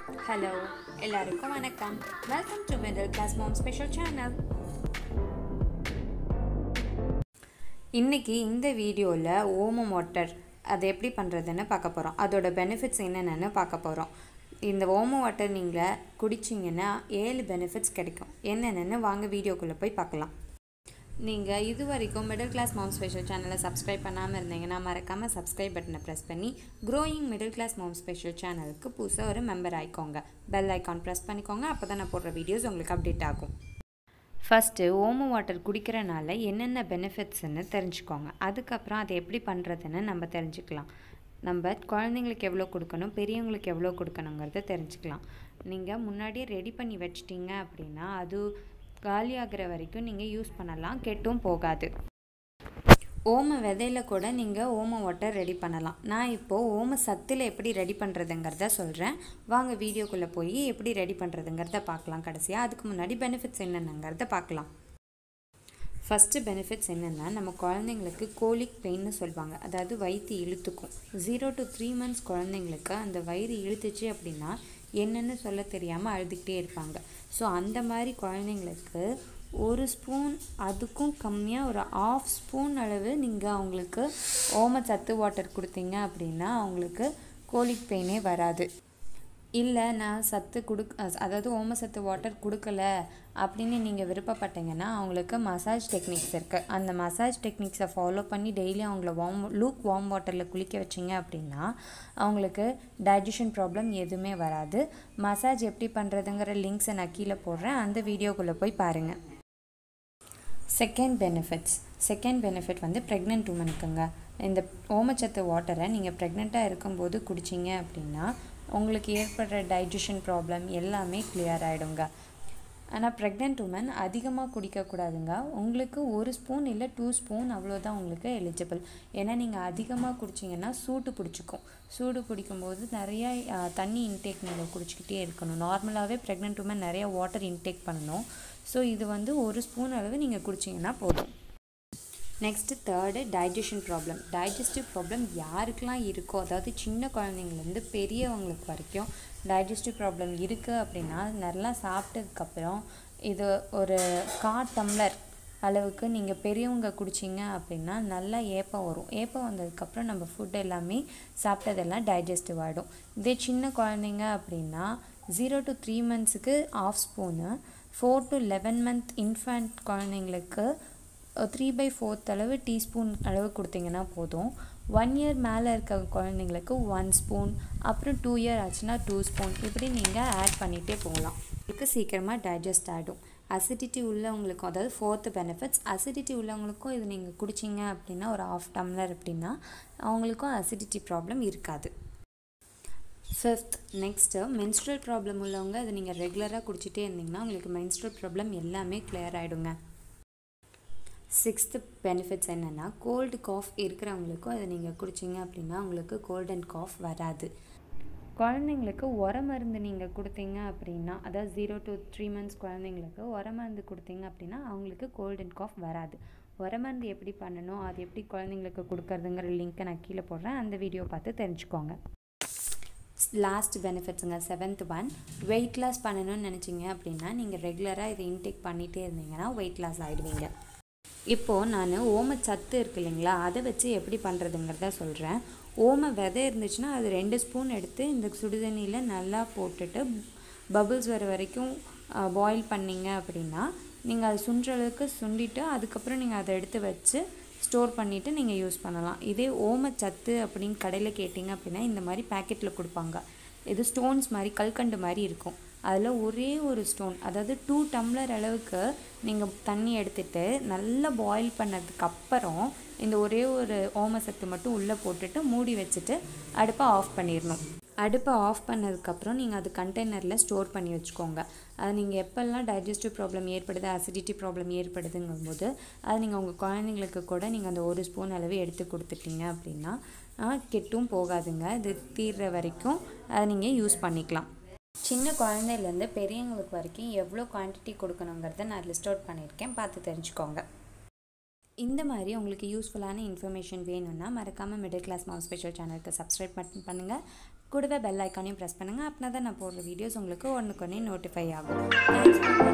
hello எல்லாருக்கும் வணக்கம் welcome to middle class mom special channel இன்றைக்கி இந்த வீடியோவில் ஓமம் வாட்டர் அது எப்படி பண்ணுறதுன்னு பார்க்க போகிறோம் அதோட பெனிஃபிட்ஸ் என்னென்னு பார்க்க போகிறோம் இந்த ஓமம் வாட்டர் நீங்கள் குடிச்சிங்கன்னா ஏழு பெனிஃபிட்ஸ் கிடைக்கும் என்னென்னு வாங்க வீடியோக்குள்ளே போய் பார்க்கலாம் நீங்கள் இது வரைக்கும் மிடில் கிளாஸ் மாம் ஸ்பெஷல் சேனலை சப்ஸ்கிரைப் பண்ணாமல் இருந்தீங்கன்னா மறக்காமல் சப்ஸ்கிரைப் பட்டனை ப்ரெஸ் பண்ணி growing middle class mom special சேனலுக்கு புதுசாக ஒரு மெம்பர் ஆயிக்கோங்க பெல் ஐக்கான் ப்ரெஸ் பண்ணிக்கோங்க அப்போ தான் நான் போடுற வீடியோஸ் உங்களுக்கு அப்டேட் ஆகும் ஃபஸ்ட்டு ஓம வாட்டர் குடிக்கிறனால என்னென்ன பெனிஃபிட்ஸ்ன்னு தெரிஞ்சுக்கோங்க அதுக்கப்புறம் அதை எப்படி பண்ணுறதுன்னு நம்ம தெரிஞ்சுக்கலாம் நம்ம குழந்தைங்களுக்கு எவ்வளோ கொடுக்கணும் பெரியவங்களுக்கு எவ்வளோ கொடுக்கணுங்கிறத தெரிஞ்சுக்கலாம் நீங்கள் முன்னாடியே ரெடி பண்ணி வச்சிட்டிங்க அப்படின்னா அது காலியாகிற வரைக்கும் நீங்கள் யூஸ் பண்ணலாம் கெட்டும் போகாது ஓம விதையில கூட நீங்கள் ஓம வாட்டர் ரெடி பண்ணலாம் நான் இப்போது ஓம சத்தில் எப்படி ரெடி பண்ணுறதுங்கிறத சொல்கிறேன் வாங்க வீடியோக்குள்ளே போய் எப்படி ரெடி பண்ணுறதுங்கிறத பார்க்கலாம் கடைசியாக அதுக்கு முன்னாடி பெனிஃபிட்ஸ் என்னென்னங்கிறத பார்க்கலாம் ஃபஸ்ட்டு பெனிஃபிட்ஸ் என்னென்னா நம்ம குழந்தைங்களுக்கு கோலிக் பெயின்னு சொல்லுவாங்க அதாவது வயிற்று இழுத்துக்கும் ஜீரோ டு த்ரீ மந்த்ஸ் குழந்தைங்களுக்கு அந்த வயிறு இழுத்துச்சு அப்படின்னா என்னென்னு சொல்ல தெரியாமல் அழுதுகிட்டே இருப்பாங்க ஸோ அந்த மாதிரி குழந்தைங்களுக்கு ஒரு ஸ்பூன் அதுக்கும் கம்மியாக ஒரு ஆஃப் ஸ்பூன் அளவு நீங்கள் அவங்களுக்கு ஓம சத்து வாட்டர் கொடுத்தீங்க அப்படின்னா அவங்களுக்கு கோலிக் பெயினே வராது இல்லை நான் சத்து கொடுக் அதாவது ஓம சத்து வாட்டர் கொடுக்கல அப்படின்னு நீங்கள் விருப்பப்பட்டீங்கன்னா அவங்களுக்கு மசாஜ் டெக்னிக்ஸ் இருக்குது அந்த மசாஜ் டெக்னிக்ஸை ஃபாலோ பண்ணி டெய்லி அவங்கள வார்ம் லூக் வார்ம் வாட்டரில் குளிக்க வச்சிங்க அப்படின்னா அவங்களுக்கு டைஜஷன் ப்ராப்ளம் எதுவுமே வராது மசாஜ் எப்படி பண்ணுறதுங்கிற லிங்க்ஸை நான் கீழே போடுறேன் அந்த வீடியோக்குள்ளே போய் பாருங்கள் செகண்ட் பெனிஃபிட்ஸ் செகண்ட் பெனிஃபிட் வந்து ப்ரெக்னென்ட் உமனுக்குங்க இந்த ஓமச்சத்து வாட்டரை நீங்கள் ப்ரெக்னெண்ட்டாக இருக்கும்போது குடிச்சிங்க அப்படின்னா உங்களுக்கு ஏற்படுற டைஜஷன் ப்ராப்ளம் எல்லாமே கிளியர் ஆகிடுங்க ஆனால் ப்ரெக்னென்ட் உமன் அதிகமாக குடிக்கக்கூடாதுங்க உங்களுக்கு ஒரு ஸ்பூன் இல்லை டூ ஸ்பூன் அவ்வளோதான் உங்களுக்கு எலிஜிபிள் ஏன்னா நீங்கள் அதிகமாக குடிச்சிங்கன்னா சூடு பிடிச்சிக்கும் சூடு பிடிக்கும்போது நிறையா தண்ணி இன்டேக் நீங்கள் குடிச்சிக்கிட்டே இருக்கணும் நார்மலாகவே ப்ரெக்னென்ட் உமன் நிறையா வாட்டர் இன்டேக் பண்ணணும் ஸோ இது வந்து ஒரு ஸ்பூன் அளவு நீங்கள் குடிச்சிங்கன்னா போதும் next third digestion problem digestive problem யாருக்கெல்லாம் இருக்கோ அதாவது சின்ன குழந்தைங்கலேருந்து பெரியவங்களுக்கு வரைக்கும் டைஜஸ்டிவ் ப்ராப்ளம் இருக்குது அப்படின்னா நல்லா சாப்பிட்டதுக்கப்புறம் இது ஒரு கா டம்ளர் அளவுக்கு நீங்கள் பெரியவங்க குடிச்சிங்க அப்படின்னா நல்லா ஏப்பம் வரும் ஏப்பம் வந்ததுக்கப்புறம் நம்ம ஃபுட் எல்லாமே சாப்பிட்டதெல்லாம் டைஜஸ்டிவ் ஆகிடும் இதே சின்ன குழந்தைங்க அப்படின்னா ஜீரோ டு த்ரீ மந்த்ஸுக்கு half spoon four to eleven month infant குழந்தைங்களுக்கு த்ரீ பை ஃபோர்த் அளவு டீஸ்பூன் அளவு கொடுத்தீங்கன்னா போதும் ஒன் இயர் மேலே இருக்க குழந்தைங்களுக்கு ஒன் ஸ்பூன் அப்புறம் டூ இயர் ஆச்சுன்னா டூ ஸ்பூன் இப்படி நீங்கள் ஆட் பண்ணிகிட்டே போகலாம் இதுக்கு சீக்கிரமாக டைஜஸ்ட் ஆகிடும் அசிடிட்டி உள்ளவங்களுக்கும் அதாவது ஃபோர்த்து பெனிஃபிட்ஸ் அசிடிட்டி உள்ளவங்களுக்கும் இது நீங்கள் குடிச்சிங்க அப்படின்னா ஒரு ஆஃப் டம்ளர் அப்படின்னா அவங்களுக்கும் அசிடிட்டி ப்ராப்ளம் இருக்காது ஃபிஃப்த் நெக்ஸ்ட்டு மென்ஸ்ட்ரல் ப்ராப்ளம் உள்ளவங்க அதை நீங்கள் ரெகுலராக குடிச்சிட்டே இருந்தீங்கன்னா உங்களுக்கு மென்ஸ்ட்ரல் ப்ராப்ளம் எல்லாமே கிளியர் ஆகிடுங்க சிக்ஸ்த்து பெனிஃபிட்ஸ் என்னென்னா கோல்டு காஃப் இருக்கிறவங்களுக்கும் அதை நீங்கள் குடிச்சிங்க அப்படின்னா உங்களுக்கு கோல்ட் அண்ட் காஃப் வராது குழந்தைங்களுக்கு உர மருந்து நீங்கள் கொடுத்தீங்க அப்படின்னா அதாவது ஜீரோ டு த்ரீ மந்த்ஸ் குழந்தைங்களுக்கு உர மருந்து கொடுத்தீங்க அப்படின்னா அவங்களுக்கு கோல்ட் அண்ட் காஃப் வராது உர மருந்து எப்படி பண்ணணும் அது எப்படி குழந்தைங்களுக்கு கொடுக்கறதுங்கிற லிங்க்கை நான் கீழே போடுறேன் அந்த வீடியோ பார்த்து தெரிஞ்சுக்கோங்க லாஸ்ட் பெனிஃபிட்ஸுங்க செவன்த் ஒன் வெயிட் லாஸ் பண்ணணும்னு நினச்சிங்க அப்படின்னா நீங்கள் ரெகுலராக இதை இன்டேக் பண்ணிகிட்டே இருந்தீங்கன்னா வெயிட் லாஸ் ஆகிடுவீங்க இப்போது நான் ஓம சத்து இருக்கு இல்லைங்களா அதை வச்சு எப்படி பண்ணுறதுங்கிறத சொல்கிறேன் ஓம விதை இருந்துச்சுன்னா அது ரெண்டு ஸ்பூன் எடுத்து இந்த சுடுதண்ணியில் நல்லா போட்டுட்டு பபுள்ஸ் வர வரைக்கும் பாயில் பண்ணிங்க அப்படின்னா நீங்கள் அது சுண்டுற அளவுக்கு சுண்டிட்டு அதுக்கப்புறம் நீங்கள் அதை எடுத்து வச்சு ஸ்டோர் பண்ணிவிட்டு நீங்கள் யூஸ் பண்ணலாம் இதே ஓம சத்து அப்படின்னு கடையில் கேட்டிங்க அப்படின்னா இந்த மாதிரி பேக்கெட்டில் கொடுப்பாங்க இது ஸ்டோன்ஸ் மாதிரி கல்கண்டு மாதிரி இருக்கும் அதில் ஒரே ஒரு ஸ்டோன் அதாவது டூ டம்ளர் அளவுக்கு நீங்கள் தண்ணி எடுத்துகிட்டு நல்லா பாயில் பண்ணதுக்கு அப்புறம் இந்த ஒரே ஒரு ஓம சத்து மட்டும் உள்ளே போட்டுட்டு மூடி வச்சுட்டு அடுப்பை ஆஃப் பண்ணிடணும் அடுப்பை ஆஃப் பண்ணதுக்கப்புறம் நீங்கள் அது கண்டெய்னரில் ஸ்டோர் பண்ணி வச்சுக்கோங்க அது நீங்கள் எப்போல்லாம் டைஜஸ்டிவ் ப்ராப்ளம் ஏற்படுது அசிடிட்டி ப்ராப்ளம் ஏற்படுதுங்கும்போது அது நீங்கள் உங்கள் குழந்தைங்களுக்கு கூட நீங்கள் அந்த ஒரு ஸ்பூன் அளவு எடுத்து கொடுத்துட்டீங்க அப்படின்னா கெட்டும் போகாதுங்க இது தீர்ற வரைக்கும் அதை நீங்கள் யூஸ் பண்ணிக்கலாம் சின்ன குழந்தையிலேருந்து பெரியவங்களுக்கு வரைக்கும் எவ்வளோ குவான்டிட்டி கொடுக்கணுங்கிறத நான் லிஸ்ட் அவுட் பண்ணியிருக்கேன் பார்த்து தெரிஞ்சுக்கோங்க இந்த மாதிரி உங்களுக்கு யூஸ்ஃபுல்லான இன்ஃபர்மேஷன் வேணும்னா மறக்காமல் மிடில் கிளாஸ் மாம் ஸ்பெஷல் சேனலுக்கு சப்ஸ்கிரைப் பண்ணுங்கள் கூடவே பெல் ஐக்கானையும் ப்ரெஸ் பண்ணுங்கள் அப்படின்னா தான் நான் போடுற வீடியோஸ் உங்களுக்கு ஒன்றுக்கு ஒன்றே நோட்டிஃபை ஆகும் தேங்க்ஸ் ஃபார்